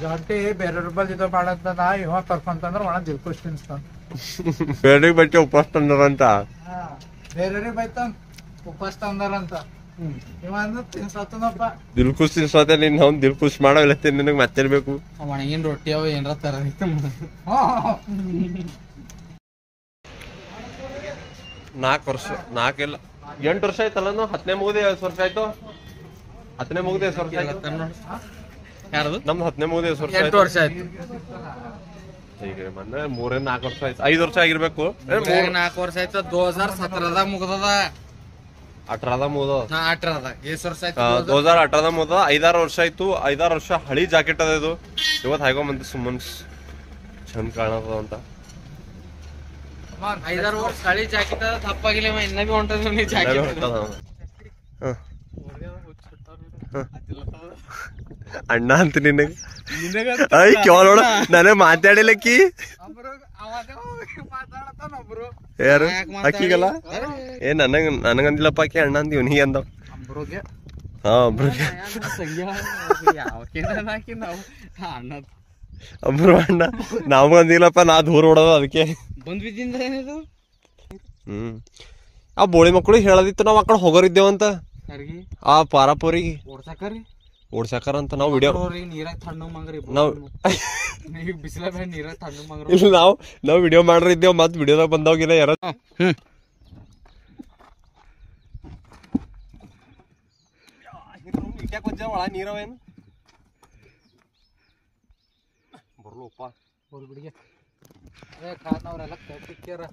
ಜಾಂಟಿ ಬೇರೆಯವ್ರ ಬಲ್ಲಿ ಇದು ಮಾಡಂತ ನಾ ಇವ ಕರ್ಕೊಂತಂದ್ರ ಒಣ ದಿಲ್ಕುಶ್ ತಿನ್ಸ್ತಾನ ಬೇರೆ ಬಚ್ಚೆ ಉಪವಾಸ ತಂದ್ರಂತ ಬೇರೆಯವ್ರಿಗೆ ಬೈತಾನ ಉಪವಾಸ ತಂದಾರಂತ ಇವ ಅಂದ್ರ ತಿನ್ಸತ್ತನಪ್ಪ ದಿಲ್ ಖುಷ್ ತಿನ್ಸೋತೆ ನೀನ್ ಅವ್ನ್ ದಿಲ್ ಖುಷ್ ಮಾಡೋ ಇಲ್ಲ ನಿನಗ್ ಮತ್ತೆ ಬೇಕು ಒಣಗಿನ ರೊಟ್ಟಿ ಅವ ಏನ್ರ ತರ ನಾಲ್ಕು ವರ್ಷ ನಾಲ್ಕಿಲ್ಲ ಎಂಟು ವರ್ಷ ಆಯ್ತಲ್ಲ ನಾವು ಹತ್ತನೇ ಮುಗ್ದೆ ಎಷ್ಟು ವರ್ಷ ಆಯ್ತು ಹತ್ತನೇ ಮುಗ್ದೆ ಎಷ್ಟು ವರ್ಷ ಆಯ್ತು ಯಾರದು ನಮ್ದು ಹತ್ತನೇ ಮುಗ್ದೆ ಎಷ್ಟು ವರ್ಷ ಎಂಟು ಆಯ್ತು ವರ್ಷ ಆಯ್ತು ಈಗ ಮೊನ್ನೆ ಮೂರಿಂದ ನಾಲ್ಕು ವರ್ಷ ಆಯ್ತು ಐದು ವರ್ಷ ಆಗಿರ್ಬೇಕು ಏ, ಈಗ ಮೂರ್ ನಾಲ್ಕು ವರ್ಷ ಆಯ್ತು ದೋ ಹಜಾರ್ ಸತ್ರದಾಗ ಮುಗ್ದದ ಅಠರದ ಮುಗ್ದ ನಾ ಅಟ್ರದಾಗ ಎಷ್ಟ್ ವರ್ಷ ಆಯ್ತು ದೋ ಹಜಾರ್ ಅಠರದ ಮುಗ್ದ ಐದಾರು ವರ್ಷ ಆಯ್ತು ಐದಾರು ವರ್ಷ ಹಳಿ ಜಾಕೆಟ್ ಅದ ಇದು ಇವತ್ತು ಹಾಕೊಂಬಂತ ಸುಮ್ಮನ್ ಚಂದ ಕಾಣದ ಅಂತ ಐದಾರು ವರ್ಷ ಹಳಿ ಜಾಕೆಟ್ ಅದ ತಪ್ಪಾಗಿಲ್ಲ ಇವ ಇನ್ನ ಬಿ ಹೊಂಟದ ನೀ ಜಾಕೆಟ್ ಹ. ಅಣ್ಣ ಅಂತ ನಿನಗೆ ಐ ಕೇಳೋಣ ನನಗೆ ಮಾತಾಡಿಲ್ಲಕ್ಕಿ ಮಾತಾಡತಾನ ಒಬ್ರು ಯಾರು ಯಾಕ್ ಮಾತಾಡಿ? ಅಕ್ಕಿಗಲ್ಲ ಏ ನನಗ ನನಗಂದಿಲ್ಲಪ್ಪ ಆಕಿ ಅಣ್ಣ ಅಂತೀವಿ ನೀ ಅಂದವ್ ಒಬ್ರಿಗೆ ಹಾ ಒಬ್ರಿಗೆ ಯಾವಕಿಂದ ಹಾಕಿ ನಾವು ಅಣ್ಣ ಒಬ್ರು ಅಣ್ಣ ನಾವು ಅಂದಿಲ್ಲಪ್ಪ ನಾ ದೂರ ಓಡೋದು ಅದಕ್ಕೆ ಬಂದ್ ಬಿದ್ದಿಂದ ಏನಿದು ಹ್ಮ್ ಆ ಬೋಳಿ ಮಕ್ಕಳು ಹೇಳದಿತ್ತು ನಾವ್ ಆ ಕಡೆ ಹೋಗೋರಿದ್ದೇವಂತ ಯಾರಿಗೆ ಆ ಪಾರಾಪುರಿಗೆ ಓಡ್ಸಕರಿ ಓಡ್ಸಾಕರ ಅಂತ ನಾವು ವಿಡಿಯೋ ಅವ್ರಿಗೆ ನೀರಾಗ ತಣ್ಣಗ್ ಮಂಗ್ರಿ ನಾವ್ ನೀವು ಬಿಸಿಲ ಬೇಡ ನೀರಾಗ ತಣ್ಣಗ್ ಮಂಗ್ರಿ ಇಲ್ಲ ನಾವು ನಾವು ವಿಡಿಯೋ ಮಾಡ್ರಿದ್ದೇವ್ ಮತ್ ವಿಡಿಯೋದಾಗ ಬಂದವಾಗಿಲ್ಲ ಯಾರ ಹ್ಮ್ ಒಳ ನೀರವೇನು ಬರ್ಲಪ್ಪ ಹೋಗ್ಬಿಡಿಗೆ ಏ ಖಾನವ್ರೆಲ್ಲ ಕಟ್ಟಿಕ್ಕ್ಯಾರ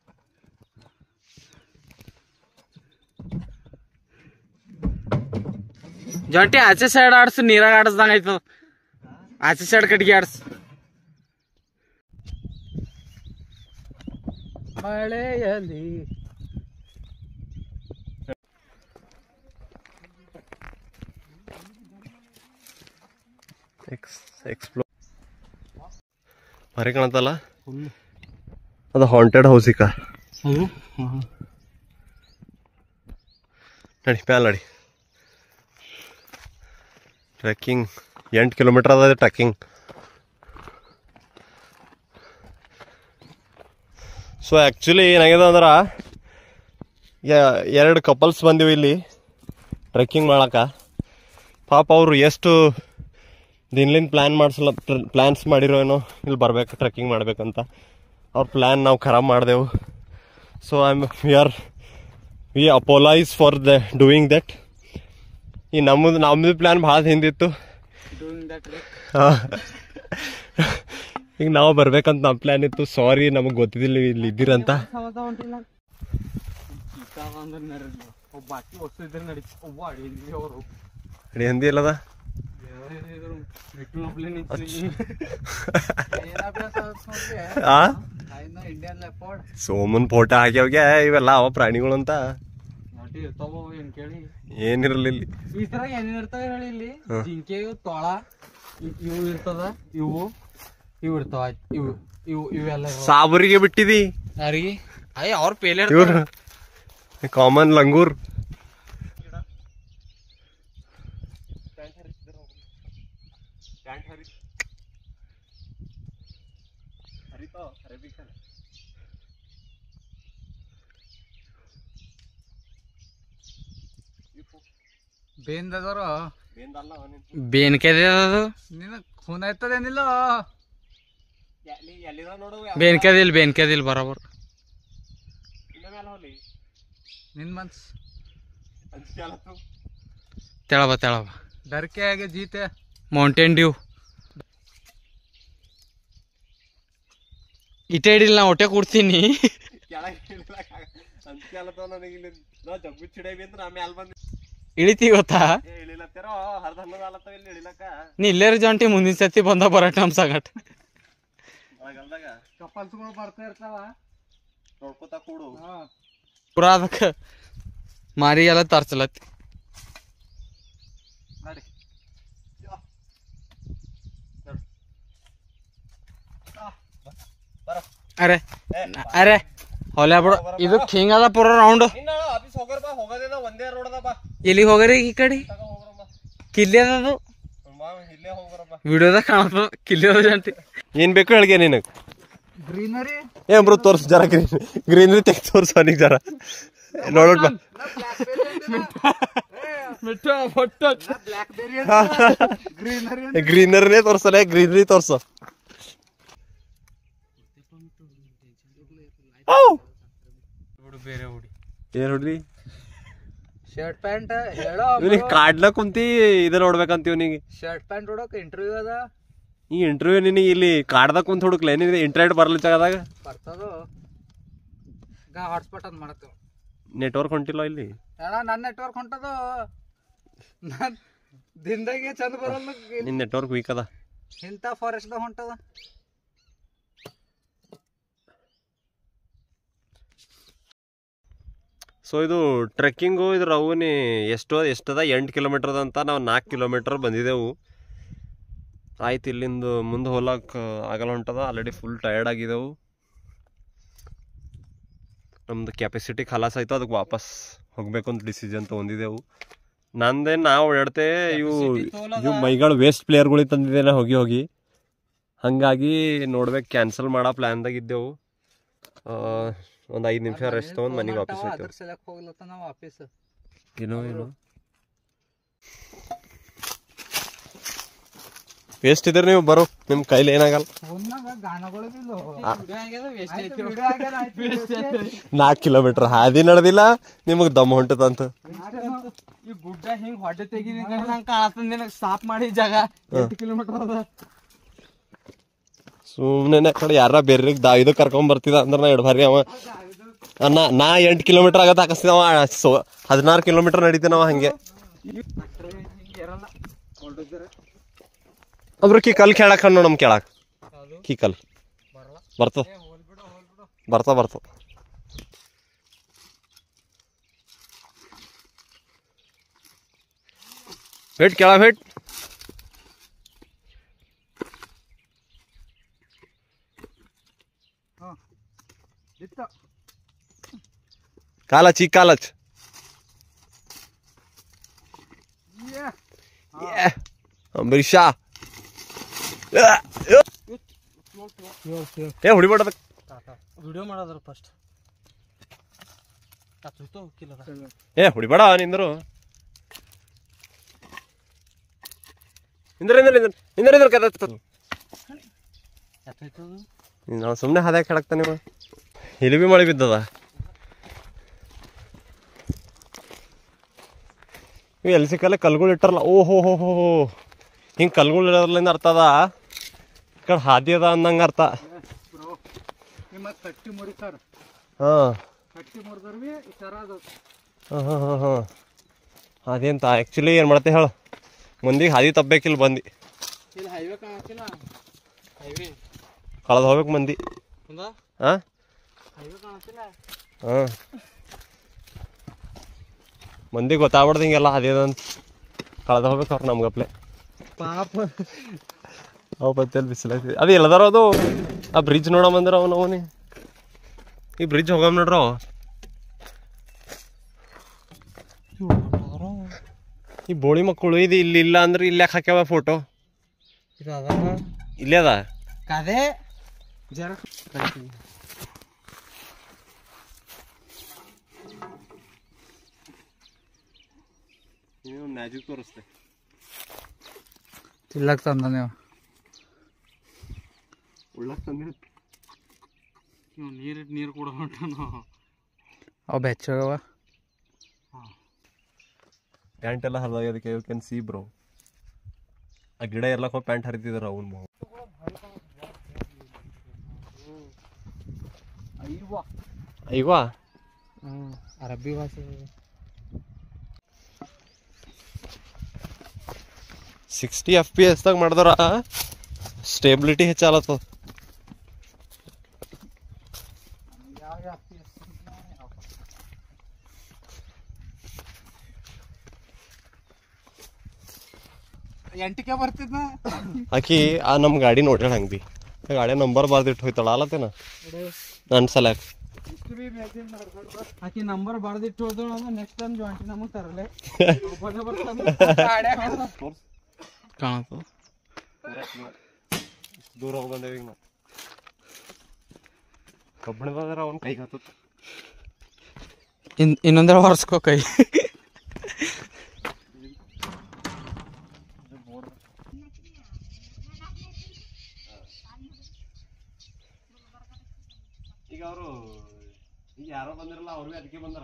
ಜೊಂಟಿ ಆಚೆ ಸೈಡ್ ಆಡ್ಸು ನೀರಾಗ ಆಡಿಸ್ದಂಗ ಆಯ್ತದ ಆಚೆ ಸೈಡ್ ಕಟ್ಟಿಗೆ ಆಡ್ಸು ಮಳೆಯಲ್ಲಿ ಎಕ್ಸ್ ಎಕ್ಸ್ಪ್ಲೋ ಭಾರಿ ಕಾಣತ್ತಲ್ಲ ಅದು ಹಾಂಟೆಡ್ ಹೌಸ್ ಇಕ ನಡಿ ಮ್ಯಾಲ ನಡಿ ಟ್ರೆಕ್ಕಿಂಗ್ ಎಂಟು ಕಿಲೋಮೀಟರ್ ಅದ ಟ್ರೆಕ್ಕಿಂಗ್ ಸೊ ಆ್ಯಕ್ಚುಲಿ ಏನಾಗಿದೆ ಅಂದ್ರೆ ಎರಡು ಕಪಲ್ಸ್ ಬಂದಿವಿ ಇಲ್ಲಿ ಟ್ರೆಕ್ಕಿಂಗ್ ಮಾಡಕ ಪಾಪ ಅವರು ಎಷ್ಟು ದಿನ್ಲಿಂದ ಪ್ಲ್ಯಾನ್ ಮಾಡಿಸಲ್ಲ ಪ್ಲ್ಯಾನ್ಸ್ ಮಾಡಿರೋ ಏನೋ ಇಲ್ಲಿ ಬರ್ಬೇಕು ಟ್ರೆಕ್ಕಿಂಗ್ ಮಾಡ್ಬೇಕಂತ ಅವ್ರ ಪ್ಲ್ಯಾನ್ ನಾವು ಖರಾಬ್ ಮಾಡಿದೆವು so I am we are we apologise for the doing that ಈ ನಮ್ಮದು ನಮ್ಮದು ಪ್ಲ್ಯಾನ್ ಭಾಳ ಹಿಂದಿತ್ತು ಹಾ. ಈಗ ನಾವು ಬರ್ಬೇಕಂತ ನಮ್ಮ ಪ್ಲ್ಯಾನ್ ಇತ್ತು ಸಾರಿ ನಮಗೆ ಗೊತ್ತಿದ್ದಿಲ್ಲ ಇಲ್ಲಿ ಇದ್ದೀರಂತ ಬಾಕಿ ವಸ್ತು ಇದ್ರೆ ನಡೀತು ಒಬ್ಬ ಅಡಿಗೆ ಅವರು ಅಡಿ ಹಂದಿ ಇಲ್ಲದ ಆ ಇಂಡಿಯನ್ ಲೆಪೋರ್ಡ್ ಸೋಮನ್ ಫೋಟೋ ಹಾಕ್ಯಾವ್ಗೆ ಇವೆಲ್ಲ ಅವ ಪ್ರಾಣಿಗಳು ಅಂತ ಇರ್ತಾವ ಏನ್ ಕೇಳಿ ಏನಿರಲಿಲ್ಲ ಈ ತರ ಏನೇನ್ ಇರ್ತಾವ ಹೇಳಿ ಇಲ್ಲಿ ಜಿಂಕೆ ತೊಳ ಇ- ಇವು ಇರ್ತದ ಇವು ಇವು ಇರ್ತಾವ ಆಯ್ತ್ ಇವು ಇವು ಇವೆಲ್ಲ ಇರ್ತಾವ. ಸಾಬರಿಗೆ ಬಿಟ್ಟಿದಿ ಯಾರಿಗೆ ಅಯ್ಯ ಅವ್ರ ಪೇಲೆ ಇವ್ರು ಕಾಮನ್ ಲಂಗೂರ್ ಬೇಂದದವರು ಬೇನ್ಕೆದೆ ಅದು ನಿನ್ನ ಖೂನ್ ಆಯ್ತದೇನಿಲ್ಲ ಬೇನ್ಕೆದಿಲ್ ಬೇನ್ಕೆದಿಲ್ ಬರೋಬರ್ ನಿನ್ ಮನ್ಸ್ ತೆಳಬ ತೆಳಬ ಡರ್ಕೆ ಆಗಿ ಜೀತೆ ಮೌಂಟೇನ್ ಡ್ಯೂ ಇಟ ಹಿಡಿಲ್ ನಾ ಹೊಟ್ಟೆ ಕೊಡ್ತೀನಿ ಇಳಿತಿ ಗೊತ್ತಾ ನೀ ಇಲ್ಲೇ ಜಂಟಿ ಮುಂದಿನ ಸತಿ ಬಂದ ಬರಟ್ ನಮ್ ಸಂಗಟ ಕಪಲ್ಸ್ಗಳು ಬರ್ತಾ ಇರ್ತಾವ ನೋಡ್ಕೋತಾ ಕೂಡು ಪುರ ಅದಕ್ಕ ಮಾರಿ ಎಲ್ಲ ತರ್ಚಲತ್ತಿ ನಡಿ ಅರೆ ಅರೆ ಹೊಲೆ ಬಿಡು ಇದು ಹಿಂಗ್ ಅದ ಪೂರ ರೌಂಡ್ ನಿನ್ನ ಆಫೀಸ್ ಹೋಗರ ಬಾ ಹೋಗೋದೇನ ಒಂದೇ ರೋಡ್ ಅದ ಬಾ ಎಲ್ಲಿಗೆ ಹೋಗ್ರಿ ಈ ಕಡೆ ಕಿಲ್ಲಿ ಅದ ಅದು ಮಾ ಇಲ್ಲೇ ವಿಡಿಯೋದಾಗ ಕಾಣತ್ತ ಕಿಲ್ಲಿ ಜಂಟಿ ಏನ್ ಬೇಕು ಹೇಳ್ಗೆ ನಿನಗ್ ಗ್ರೀನರಿ ಏನ್ ಬ್ರೋ ತೋರ್ಸ್ ಜರ ಗ್ರೀನ್ ಗ್ರೀನರಿ ತೆಗ್ ತೋರ್ಸ್ ಅವನಿಗೆ ಜರ ನೋಡೋಣ ಬಾ ಬ್ಲಾಕ್ ಬೇರಿ ಗ್ರೀನರಿ ಗ್ರೀನರಿನೇ ತೋರ್ಸಲ್ಲ ಗ್ರೀನರಿ ತೋರ್ಸು ಬೇರೆ ಹುಡಿ ಏನ್ ನೋಡ್ರಿ ಶರ್ಟ್ ಪ್ಯಾಂಟ್ ಹೇಳೋ ಇವ್ನಿಗೆ ಕಾಡ್ಲ ಕುಂತಿ ಇದ ನೋಡ್ಬೇಕಂತ ಇವ್ನಿಗೆ ಶರ್ಟ್ ಪ್ಯಾಂಟ್ ಹೊಡೋಕ್ ಇಂಟರ್ವ್ಯೂ ಅದ ಈ ಇಂಟರ್ವ್ಯೂ ನಿನಗೆ ಇಲ್ಲಿ ಕಾಡ್ದಾಗ ಕುಂತ ಹುಡುಕ್ಲ ಏನಿದೆ ಇಂಟರ್ನೆಟ್ ಬರಲ್ಲ ಜಾಗದಾಗ ಬರ್ತದೋ ಗಾ ಹಾಟ್ಸ್ಪಾಟ್ ಅಂತ ಮಾಡತ್ತೇವ್ ನೆಟ್ವರ್ಕ್ ಹೊಂಟಿಲ್ಲ ಇಲ್ಲಿ ಅಣ್ಣ ನನ್ನ ನೆಟ್ವರ್ಕ್ ಹೊಂಟದು ನನ್ ದಿನದಾಗೆ ಚಂದ ಬರಲ್ಲ ನಿನ್ ನೆಟ್ವರ್ಕ್ ವೀಕ್ ಅದ ಇಂಥ ಫಾರೆಸ್ಟ್ದಾಗ ಹೊಂಟದ ಸೊ ಇದು ಟ್ರೆಕ್ಕಿಂಗು ಇದ್ರ ಅವನಿ ಎಷ್ಟೋ ಎಷ್ಟದ ಎಂಟು ಕಿಲೋಮೀಟರ್ ಅಂತ ನಾವು ನಾಲ್ಕು ಕಿಲೋಮೀಟರ್ ಬಂದಿದ್ದೆವು ಆಯ್ತು ಇಲ್ಲಿಂದ ಮುಂದೆ ಹೋಲಕ್ಕೆ ಆಗಲ್ಲ ಹೊಂಟದ ಆಲ್ರೆಡಿ ಫುಲ್ ಟಯರ್ಡ್ ಆಗಿದ್ದೆವು ನಮ್ದು ಕೆಪಾಸಿಟಿ ಖಲಾಸ್ ಆಯ್ತು ಅದಕ್ಕೆ ವಾಪಸ್ ಹೋಗ್ಬೇಕು ಅಂತ ಡಿಸಿಷನ್ ತೊಗೊಂಡಿದ್ದೆವು ನಂದೇನು ನಾವು ಓಡಾಡ್ತೆ ಇವು ಇವು ಮೈಗಳು ವೇಸ್ಟ್ ಪ್ಲೇಯರ್ಗಳಿಗೆ ತಂದಿದ್ದೆ ನಾ ಹೋಗಿ ಹೋಗಿ ಹಾಗಾಗಿ ನೋಡ್ಬೇಕು ಕ್ಯಾನ್ಸಲ್ ಮಾಡೋ ಪ್ಲ್ಯಾನ್ದಾಗ ಇದ್ದೆವು ಒಂದು ಐದು ನಿಮಿಷ ರೆಸ್ಟ್ ತೊಗೊಂಡು ಮನೆಗೆ ವಾಪಸ್ ಹೋಗ್ತೇವೆ ಅದ್ರ ಸಲಕ್ ಹೋಗ್ಲತ್ತ ನಾವು ವಾಪಸ್ ಏನೋ ಏನೋ ವೇಸ್ಟ್ ಇದ್ರೆ ನೀವು ಬರೋ ನಿಮ್ಮ ಕೈಲಿ ಏನಾಗಲ್ಲ ಫೋನ್ನಾಗ ಗಾನಗಳು ಬಿಲ್ಲು ನಾಲ್ಕು ಕಿಲೋಮೀಟರ್ ಹಾದಿ ನಡೆದಿಲ್ಲ ನಿಮಗೆ ದಮ್ ಹೊಂಟದಂತ ಈ ಗುಡ್ಡ ಹಿಂಗ್ ಹೊಟ್ಟೆ ತೆಗಿನಿ ನಂಗೆ ಕಾಣತ್ತ ನಿನಗೆ ಸ್ಟಾಪ್ ಮಾಡಿ ಜಾಗ ಎಂಟು ಕಿಲೋಮೀಟರ್ ಅದ ಸುಮ್ಮನೆ ಕಡೆ ಯಾರ ಬೇರೆ ದಾ ಇದು ಕರ್ಕೊಂಡ್ ಬರ್ತಿದ ಅಂದ್ರೆ ನಾ ಎರಡು ಬಾರಿ ಅವ ಆ, ನಾ ನಾ ಎಂಟು ಕಿಲೋಮೀಟರ್ ಆಗತ್ತ ಹಾಕಿಸ್ತಿದ್ದ ಅವ ಸೊ ಹದಿನಾರು ಕಿಲೋಮೀಟರ್ ನಡೀತಾನ ಅವ ಹಂಗೆ ಒಬ್ರು ಕಿ ಕಲ್ ಕೇಳಕ್ ಹಣ್ಣು ನಮ್ ಕೇಳಕ್ ಕಿ ಕಲ್ ಬರ್ತದ ಬರ್ತಾ ಬರ್ತ ವೇಟ್ ಕೇಳ ವೇಟ್ ಇತ್ತು ಕಾಲಚ್ ಈ ಕಾಲಚ್ ಅಂಬರೀಷ ಏ ಹೊಡಿಬೇಡ ವಿಡಿಯೋ ಮಾಡೋದ್ರ ಫಸ್ಟ್ ಹತ್ತೋಯ್ತು ಹೋಗಿಲ್ಲ ಏ ಹೊಡಿಬೇಡ ನಿಂದ್ರು ನಿಂದ್ರ ನಿಂದ್ರ ನಿಂದ್ರ ನಿಂದ್ರ ನಿಂದ್ರ ಕದ ಹತ್ತೋಯ್ತು ನಾವು ಸುಮ್ಮನೆ ಹಾದ್ಯಾಕ ಹೇಳಕ್ತ ನೀವು ಇಲ್ಲಿ ಬಿ ಮಳೆ ಬಿದ್ದದ ಇವು ಎಲ್ಲಿ ಸಿಕ್ಕಲ್ಲ ಕಲ್ಗಳು ಇಟ್ಟಾರಲ್ಲ ಓ ಹೋ ಹೋ ಹೋ ಹೋ ಹಿಂಗೆ ಕಲ್ಗಳು ಇರೋದ್ರಿಂದ ಅರ್ಥ ಅದ ಈ ಕಡೆ ಹಾದಿ ಅದ ಅಂದಂಗೆ ಅರ್ಥ ಬ್ರೋ ನಿಮ್ಮ ತಟ್ಟಿ ಮುರಿತಾರ ಹಾಂ ತಟ್ಟಿ ಮುರಿದ್ರಿ ಈ ಥರ ಅದು ಹಾಂ ಹಾಂ ಹಾಂ ಹಾಂ ಅದೇಂತ ಆ್ಯಕ್ಚುಲಿ ಏನು ಮಾಡ್ತೆ ಹೇಳು ಮಂದಿಗೆ ಹಾದಿ ತಪ್ಪಬೇಕಿಲ್ಲ ಬಂದು ಇಲ್ಲಿ ಹೈವೇ ಕಾಣತ್ತಿಲ್ಲ ಹೈವೇ ಕಳೆದು ಹೋಗ್ಬೇಕು ಮಂದಿ ಹೌದಾ ಹಾಂ ಹೈವೇ ಕಾಣತ್ತಿಲ್ಲ ಹಾಂ ಮಂದಿ ಗೊತ್ತಾಗ್ಬಿಡ್ದು ಹಿಂಗೆಲ್ಲ ಅದೇದಂತ ಕಳೆದ ಹೋಗ್ಬೇಕು ಅವ್ರು ನಮ್ಗಪ್ಲೆ ಪಾಪ ಅವು ಬತ್ತಲ್ಲಿ ಬಿಸಿಲಾಗ್ತದೆ ಅದು ಎಲ್ಲದಾರ ಅದು ಆ ಬ್ರಿಡ್ಜ್ ನೋಡಮಂದ್ರ ಅವನು ಅವನಿ ಈ ಬ್ರಿಡ್ಜ್ ಹೋಗಮ್ ನೋಡ್ರ ಅವ. ಈ ಬೋಳಿ ಮಕ್ಕಳು ಇದು ಇಲ್ಲಿ ಇಲ್ಲ ಅಂದ್ರೆ ಇಲ್ಲಿ ಯಾಕೆ ಹಾಕ್ಯಾವ ಫೋಟೋ ಇದು ಅದ ಇಲ್ಲೇ ಅದ ಕದೆ ಜರ ಮ್ಯಾಜಿಕ್ ತೋರಿಸ್ತೆ ತಿಲ್ಲಕ್ ತಂದ ನೀವು ಉಳ್ಳಕ್ ತಂದಿರ ಇವ್ ನೀರು ನೀರು ಕೂಡ ಹೊಂಟಾನು ಅವು ಬೆಚ್ಚಗವ ಪ್ಯಾಂಟ್ ಎಲ್ಲ ಹರಿದಾಗ ಅದಕ್ಕೆ ಯು ಕ್ಯಾನ್ ಸಿ ಬ್ರೋ ಆ ಗಿಡ ಇರ್ಲಕ್ಕ ಹೋಗಿ ಪ್ಯಾಂಟ್ ಹರಿತಿದ್ರು ಅವನ್ ಅಯ್ಯವಾ ಅರಬ್ಬಿ ಭಾಷೆ ಸಿಕ್ಸ್ಟಿ ಎಫ್ ಪಿ ಎಸ್ದಾಗ ಮಾಡಿದ್ರ ಸ್ಟೇಬಿಲಿಟಿ ಹೆಚ್ಚಾಲತ್ತದ ಎಂಟಿಕೆ ಬರ್ತಿದ್ನ ಆಕಿ ಆ ನಮ್ಮ ಗಾಡಿ ನೋಡ್ಯಾಳ ಹಂಗೆ ಬಿ ಆ ಗಾಡಿ ನಂಬರ್ ಬರ್ದಿಟ್ಟು ಹೋಯ್ತಾಳ ಅಲ್ಲತ್ತೇನ ನನ್ನ ಸಲಕ್ ಆಕಿ ನಂಬರ್ ಬರ್ದಿಟ್ಟು ಹೋದ್ರು ಅಂದ್ರೆ ನೆಕ್ಸ್ಟ್ ಟೈಮ್ ಜಾಯಿಂಟ್ ನಮಗೆ ತರಲೆ ಕಾಣತ್ತು ದೂರ ಹೋಗಿ ಬಂದೇವಿ ಈಗ ನಾವು ಕಬ್ಬಣದಾದ್ರ ಅವ್ನ ಕೈಗೆ ಹತ್ತದ ಇನ್ ಇನ್ನೊಂದರ ಹೊರ್ಸ್ಕೋ ಕೈ ಈಗ ಅವರು ಈಗ ಯಾರೋ ಬಂದಿರಲ್ಲ ಅವ್ರಿಗೆ ಅದಕ್ಕೆ ಬಂದಾರ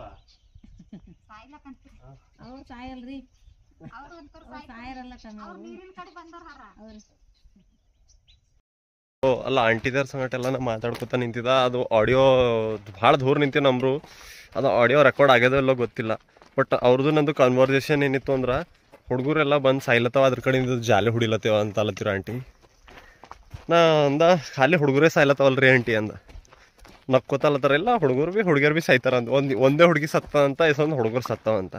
ಅವ್ರು ಸಾಯಲ್ರಿ ಅವ್ರು ಸಾಯರಲ್ಲ ಕಮ್ಮಿ ಅವ್ರು ಓ, ಅಲ್ಲ ಆಂಟಿದರ್ ಸಂಗಟ ಎಲ್ಲ ನಾ ಮಾತಾಡ್ಕೊತ ನಿಂತಿದ್ದ ಅದು ಆಡಿಯೋ ಭಾಳ ದೂರ ನಿಂತಿ ನಮ್ರು ಅದು ಆಡಿಯೋ ರೆಕಾರ್ಡ್ ಆಗ್ಯದೋ ಇಲ್ಲೋ ಗೊತ್ತಿಲ್ಲ ಬಟ್ ಅವ್ರದ್ದು ನಂದು ಕನ್ವರ್ಸೇಷನ್ ಏನಿತ್ತು ಅಂದ್ರೆ ಹುಡುಗರೆಲ್ಲ ಬಂದು ಸಾಯ್ಲತ್ತವ ಅದ್ರ ಕಡೆಯಿಂದ ಜಾಲಿ ಹುಡಿಲತ್ತೇವ ಅಂತ ಅಲ್ಲತ್ತಿರ ಆಂಟಿ ನಾ ಅಂದ ಖಾಲಿ ಹುಡುಗರೇ ಸಾಯ್ಲತ್ತವಲ್ರಿ ಆಂಟಿ ಅಂದ ನಕ್ಕೋತಲ್ಲತ್ತಾರ ಎಲ್ಲ ಹುಡುಗರು ಭೀ ಹುಡುಗಿಯರು ಭೀ ಸಾಯ್ತಾರ ಅಂತ ಒಂದು ಒಂದೇ ಹುಡುಗಿ ಸತ್ತ ಅಂತ ಎಷ್ಟೊಂದು ಹುಡುಗರು ಸತ್ತವ ಅಂತ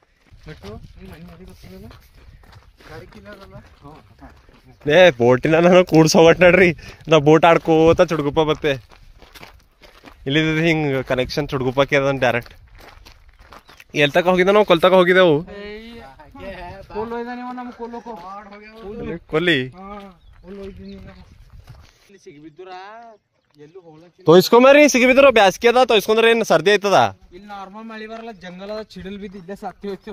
ಏ ಬೋಟಿನ ನಾನು ಕೂಡ್ಸೋಗಟ್ ನೋಡ್ರಿ ನಾ ಬೋಟ್ ಆಡ್ಕೋತ ಚುಡ್ಗುಪ್ಪ ಬತ್ತೆ ಇಲ್ಲಿದ್ದು ಹಿಂಗೆ ಕನೆಕ್ಷನ್ ಚುಡ್ಗುಪ್ಪಕ್ಕೆ ಅದ ಡೈರೆಕ್ಟ್ ಎಲ್ ತಕ ಹೋಗಿದ್ದ ನಾವು ಕೊಲ್ ತಕ ಹೋಗಿದ್ದೆವು ಕೋಲ್ ಒಯ್ದ ನೀವು ನಮ್ ಕೋಲೋಕೋ ಕೊಲ್ಲಿ ಇಲ್ಲಿ ಸಿಗ್ಬಿದ್ದುರ ಎಲ್ಲೂ ಹೋಗ್ಲಕ್ಕಿಲ್ಲ ತೊಯ್ಸ್ಕೊಂಬರಿ ಸಿಗಿಬಿದ್ರು ಬ್ಯಾಸ್ಗೆ ಅದ ತೊಯ್ಸ್ಕೊಂಡ್ರೆ ಏನು ಸರ್ದಿ ಆಯ್ತದ ಇಲ್ಲಿ ನಾರ್ಮಲ್ ಮಳಿ ಬರಲ್ಲ ಜಂಗಲ್ ಅದ ಚಿಡಲ್ ಬಿದ್ದು ಇಲ್ಲೇ ಸತ್ತಿ ಹೋಯ್ತು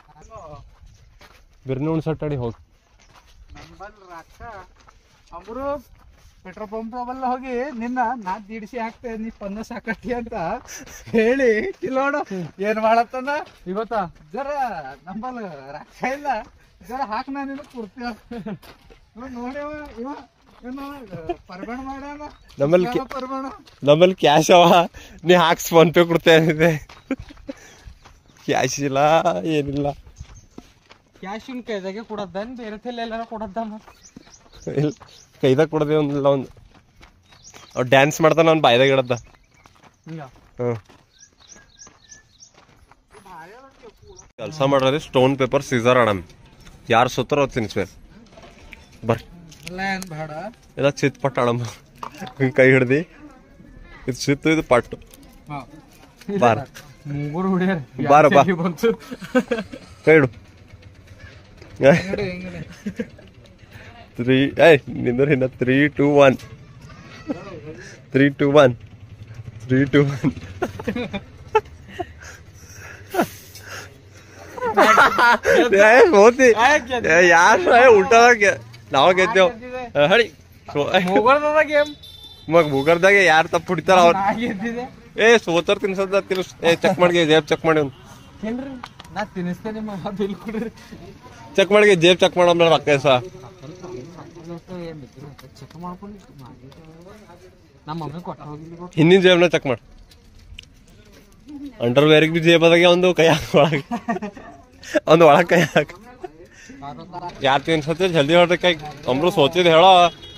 ಬಿರ್ನಿ ಉಣ್ಸಟ್ಟಾಡಿ ಹೋಗಿ ನಂಬಲ್ ರೊಕ್ಕ ಅಂಬ್ರು ಪೆಟ್ರೋಲ್ ಪಂಪ್ ಬಲ್ಲ ಹೋಗಿ ನಿನ್ನ ನಾ ದಿಡ್ಸಿ ಹಾಕ್ತೆ ನೀ ಪನ್ನ ಸಾಕಟ್ಟಿ ಅಂತ ಹೇಳಿ ಕಿಲೋಡು ಏನ್ ಮಾಡತ್ತಂದ ಇವತ್ತ ಜರ ನಂಬಲ್ ರೊಕ್ಕ ಇಲ್ಲ ಜರ ಹಾಕ್ ನಾ ನಿನ್ನ ಕೊಡ್ತೀವ ನೋಡ್ಯವ ಇವ ಏನು ಪರ್ಬಣ ಮಾಡ್ಯಾನ ನಮ್ಮಲ್ಲಿ ಯಾವ ಪರ್ಬಣ ನಮ್ಮಲ್ಲಿ ಕ್ಯಾಶ್ ಅವ ನೀ ಹಾಕ್ಸ್ ಫೋನ್ ಪೇ ಕೊಡ್ತೇನೆ ಕ್ಯಾಶ್ ಇಲ್ಲ ಏನಿಲ್ಲ ಕ್ಯಾಶ್ ಇನ್ ಕೈದಾಗೆ ಕೊಡದ್ದನ್ ಬೇರೆ ತಲೆ ಎಲ್ಲಾರ ಕೊಡದ್ದ ಇಲ್ಲ ಕೈದಾಗ ಕೊಡದೆ ಒಂದಿಲ್ಲ ಒಂದು ಅವ್ ಡ್ಯಾನ್ಸ್ ಮಾಡ್ತಾನ ಅವ್ನು ಬಾಯ್ದಾಗ ಇಡತ್ತ ಹಿಂಗ ಹ್ಞೂ ಕೆಲಸ ಮಾಡ್ರಿ ಸ್ಟೋನ್ ಪೇಪರ್ ಸೀಸರ್ ಆಡಮ್ ಯಾರು ಸುತ್ತಾರ ಅವ್ರು ತಿನ್ಸ್ಬೇಕು ಬರ್ರಿ ಇಲ್ಲ ಏನ್ ಬೇಡ ಎಲ್ಲ ಚಿತ್ ಪಟ್ ಆಡಮ್ ಹಿಂಗ್ ಕೈ ಹಿಡ್ದು ಇದು ಚಿತ್ತು ಇದು ಪಟ್ಟು ಬಾರ ಮೂಗರು ಹುಡಿಯಾರ ಬಾರ ಬಾ ಬಂತು ಕೈ ಹಿಡು ಹಿಂಗಡೆ ಹಿಂಗಡೆ ತ್ರೀ ಏಯ್ ನಿಂದ್ರ ಇನ್ನ three two one three two one three two one ಏ ಮೋತಿ ಏ ಯಾರು ಏ ಉಲ್ಟಾದಾಗ ನಾವು ಗೆದ್ದೇವ್ ಏ, ಹಳಿ ಸೋ- ಏ, ಮೂಗರ್ದ ಗೇಮ್ ಮಗ್ ಮುಗರ್ದಾಗ ಯಾರು ತಪ್ಪು ಹೊಡಿತಾರ ಅವ್ರು ನಾ ಗೆದ್ದಿದೆ ಏ ಸೋತರ್ ತಿನ್ಸದ ತಿನ್ಸ್ ಏ ಚೆಕ್ ಮಾಡಿ ಜೇಬ್ ಚೆಕ್ ಮಾಡಿ ಅವ್ನು ಏನ್ರಿ ನಾ ತಿನ್ನಿಸ್ತೇನೆ ಬಿಲ್ ಕೊಡ್ರಿ ಚೆಕ್ ಮಾಡಿ ಜೇಬ್ ಚೆಕ್ ಮಾಡೋ ರೊಕ್ಕ ಸಾ ಚೆಕ್ ಮಾಡ್ಕೊಂಡು ನಮ್ಮ ಮಮ್ಮಿ ಕೊಟ್ಟ ಹೋಗಿಲ್ಲ ಗೊತ್ತ ಹಿಂದಿನ ಜೇಬ್ನ ಚೆಕ್ ಮಾಡಿ ಅಂಡರ್ ವೇರಿಗೆ ಬಿ ಜೇಬ್ ಅದಾಗೆ ಒಂದು ಕೈ ಹಾಕ ಒಳಗೆ ಒಂದು ಒಳಗೆ ಕೈ ಹಾಕ ಯಾರು ತಿನ್ಸತ್ತೆ ಜಲ್ದಿ ಹೇಳ್ರಿ ಕೈ ಅಮ್ರು ಸೋತಿದ್ ಹೇಳೋ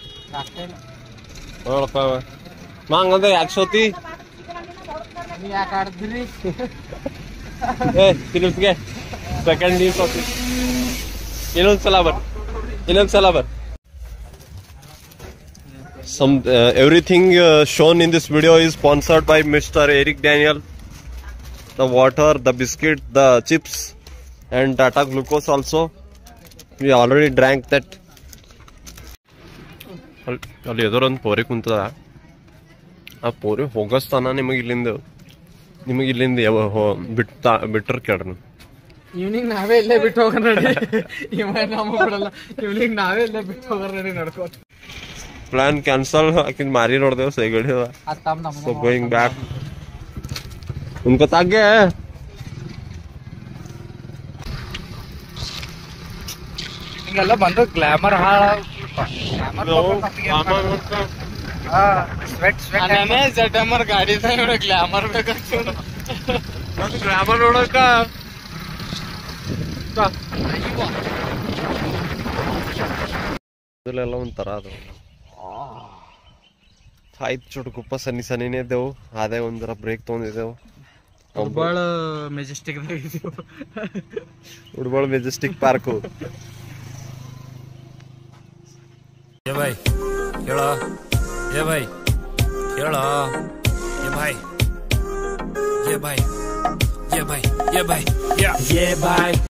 ನೋಡಪ್ಪ ಮಾ ಹಂಗಂದ್ರೆ ಯಾಕೆ ಸೋತಿ ನೀ ಯಾಕೆ ಆಡ್ತೀರಿ ಏ ತಿನ್ನಿಸ್ಗೆ ಸೆಕೆಂಡ್ ನೀರು ಸೋತಿ ಇನ್ನೊಂದು ಸಲ ಬರ್ ಇನ್ನೊಂದು ಸಲ ಬರ್ some uh, everything uh, shown in this video is sponsored by Mr. Eric Daniel. The water, the biscuit, the chips, and Tata glucose also. We already drank that. ಅಲ್ಲಿ ಅಲ್ಲಿ ಎದುರೊಂದು ಪೋರಿ ಕುಂತದ ಆ ಪೋರಿ ಹೋಗಸ್ತಾನ ನಿಮಗೆ ಇಲ್ಲಿಂದ ನಿಮಗೆ ಇಲ್ಲಿಂದ ಯಾವ ಹೋ- ಬಿಟ್ಟ ಬಿಟ್ಟರ್ ಕೇಳ್ರಿ ಇವ್ನಿಂಗ್ ನಾವೇ ಇಲ್ಲೇ ಬಿಟ್ಟು ಹೋಗೋಣ ನಡಿ ಇವ ನಮ್ಮ ಬಿಡಲ್ಲ ಇವ್ನಿಂಗ್ ನಾವೇ ಇಲ್ಲೇ ಬಿಟ್ಟು ಹೋಗೋಣ ನಡಿ ನಡ್ಕೋತ ಪ್ಲಾನ್ ಕ್ಯಾನ್ಸಲ್ ಆಕಿನ ಮಾರಿ ನೋಡ್ದೇವು ಸೈಗಡಿ ಅದ ಅದ್ ತಮ್ಮ ನಮ್ಮ So going back. उनको तागे ಹಿಂಗೆಲ್ಲ ಬಂದು ಗ್ಲಾಮರ್ ಹಾಳ ಸ್ವೆಟ್ ಸ್ವೆಟ್ ಜಟಮರ್ ಗಾಡಿ ಗ್ಲಾಮರ್ ಬೇಕಾಗ್ತದೆ ಗ್ರಾಮರ್ ನೋಡಕ ಇದೆಲ್ಲ ಒಂಥರ ಅದು ಆಯ್ತು ಚುಟ್ಕುಪ್ಪ ಸನ್ನಿ ಸನಿನೇ ಇದ್ದೆವು ಅದೇ ಒಂದರ ಬ್ರೇಕ್ ತೊಗೊಂಡಿದ್ದೆವು ಭಾಳ ಮೆಜೆಸ್ಟಿಕ್ ಉಡ್ಬಾಳ್ ಮೆಜೆಸ್ಟಿಕ್ ಪಾರ್ಕು ये भाई ಹೇಳೋ ये भाई ಹೇಳೋ ये भाई ये भाई ये भाई ये भाई ये ये भाई